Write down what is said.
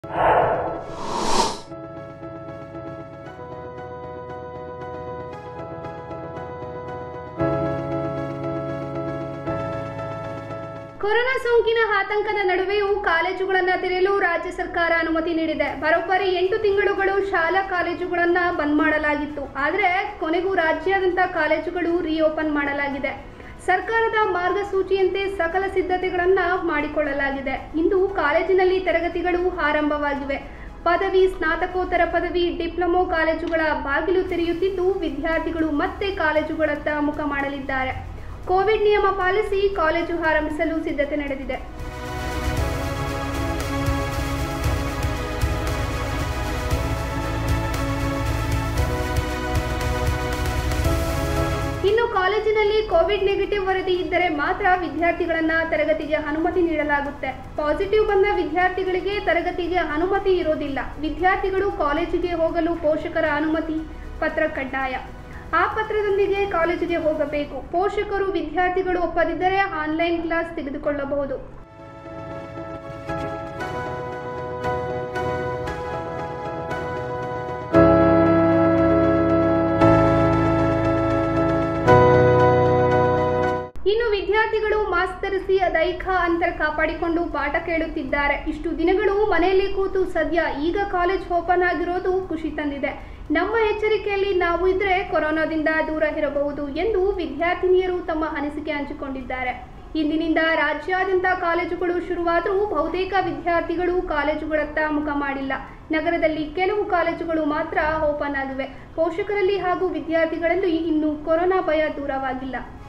corona ಸೋಂಕಿನ ಆತಂಕದ ನಡುವೆಯೂ ಕಾಲೇಜುಗಳನ್ನು ತೆರೆಯಲು ರಾಜ್ಯ ಸರ್ಕಾರ ಅನುಮತಿ ನೀಡಿದೆ ಬರೋಬ್ಬರಿ ಎಂಟು ತಿಂಗಳುಗಳು ಶಾಲಾ ಕಾಲೇಜುಗಳನ್ನು ಬಂದ್ ಮಾಡಲಾಗಿತ್ತು ಆದರೆ ಕೊನೆಗೂ ರಾಜ್ಯಾದ್ಯಂತ ಕಾಲೇಜುಗಳು ರೀಓಪನ್ ಮಾಡಲಾಗಿದೆ ಸರ್ಕಾರದ ಮಾರ್ಗಸೂಚಿಯಂತೆ ಸಕಲ ಸಿದ್ಧತೆಗಳನ್ನು ಮಾಡಿಕೊಳ್ಳಲಾಗಿದೆ ಇಂದು ಕಾಲೇಜಿನಲ್ಲಿ ತರಗತಿಗಳು ಆರಂಭವಾಗಿವೆ ಪದವಿ ಸ್ನಾತಕೋತ್ತರ ಪದವಿ ಡಿಪ್ಲೊಮೊ ಕಾಲೇಜುಗಳ ಬಾಗಿಲು ತೆರೆಯುತ್ತಿದ್ದು ವಿದ್ಯಾರ್ಥಿಗಳು ಮತ್ತೆ ಕಾಲೇಜುಗಳತ್ತ ಮುಖ ಮಾಡಲಿದ್ದಾರೆ ಕೋವಿಡ್ ನಿಯಮ ಪಾಲಿಸಿ ಕಾಲೇಜು ಆರಂಭಿಸಲು ಸಿದ್ಧತೆ ನಡೆದಿದೆ ಇನ್ನು ಕಾಲೇಜಿನಲ್ಲಿ ಕೋವಿಡ್ ನೆಗೆಟಿವ್ ವರದಿ ಇದ್ದರೆ ಮಾತ್ರ ವಿದ್ಯಾರ್ಥಿಗಳನ್ನ ತರಗತಿಗೆ ಅನುಮತಿ ನೀಡಲಾಗುತ್ತೆ ಪಾಸಿಟಿವ್ ಬಂದ ವಿದ್ಯಾರ್ಥಿಗಳಿಗೆ ತರಗತಿಗೆ ಅನುಮತಿ ಇರೋದಿಲ್ಲ ವಿದ್ಯಾರ್ಥಿಗಳು ಕಾಲೇಜಿಗೆ ಹೋಗಲು ಪೋಷಕರ ಅನುಮತಿ ಪತ್ರ ಕಡ್ಡಾಯ ಆ ಪತ್ರದೊಂದಿಗೆ ಕಾಲೇಜಿಗೆ ಹೋಗಬೇಕು ಪೋಷಕರು ವಿದ್ಯಾರ್ಥಿಗಳು ಒಪ್ಪದಿದ್ದರೆ ಆನ್ಲೈನ್ ಕ್ಲಾಸ್ ತೆಗೆದುಕೊಳ್ಳಬಹುದು ಇನ್ನು ವಿದ್ಯಾರ್ಥಿಗಳು ಮಾಸ್ಕ್ ಧರಿಸಿ ದೈಹಿಕ ಅಂತರ ಕಾಪಾಡಿಕೊಂಡು ಪಾಠ ಕೇಳುತ್ತಿದ್ದಾರೆ ಇಷ್ಟು ದಿನಗಳು ಮನೆಯಲ್ಲಿ ಕೂತು ಸದ್ಯ ಈಗ ಕಾಲೇಜ್ ಓಪನ್ ಆಗಿರೋದು ಖುಷಿ ತಂದಿದೆ ನಮ್ಮ ಎಚ್ಚರಿಕೆಯಲ್ಲಿ ನಾವು ಇದ್ರೆ ಕೊರೋನಾದಿಂದ ದೂರ ಇರಬಹುದು ಎಂದು ವಿದ್ಯಾರ್ಥಿನಿಯರು ತಮ್ಮ ಅನಿಸಿಕೆ ಹಂಚಿಕೊಂಡಿದ್ದಾರೆ ಇಂದಿನಿಂದ ರಾಜ್ಯಾದ್ಯಂತ ಕಾಲೇಜುಗಳು ಶುರುವಾದರೂ ಬಹುತೇಕ ವಿದ್ಯಾರ್ಥಿಗಳು ಕಾಲೇಜುಗಳತ್ತ ಮುಖ ಮಾಡಿಲ್ಲ ನಗರದಲ್ಲಿ ಕೆಲವು ಕಾಲೇಜುಗಳು ಮಾತ್ರ ಓಪನ್ ಆಗಿವೆ ಪೋಷಕರಲ್ಲಿ ಹಾಗೂ ವಿದ್ಯಾರ್ಥಿಗಳಲ್ಲಿ ಇನ್ನೂ ಕೊರೋನಾ ಭಯ ದೂರವಾಗಿಲ್ಲ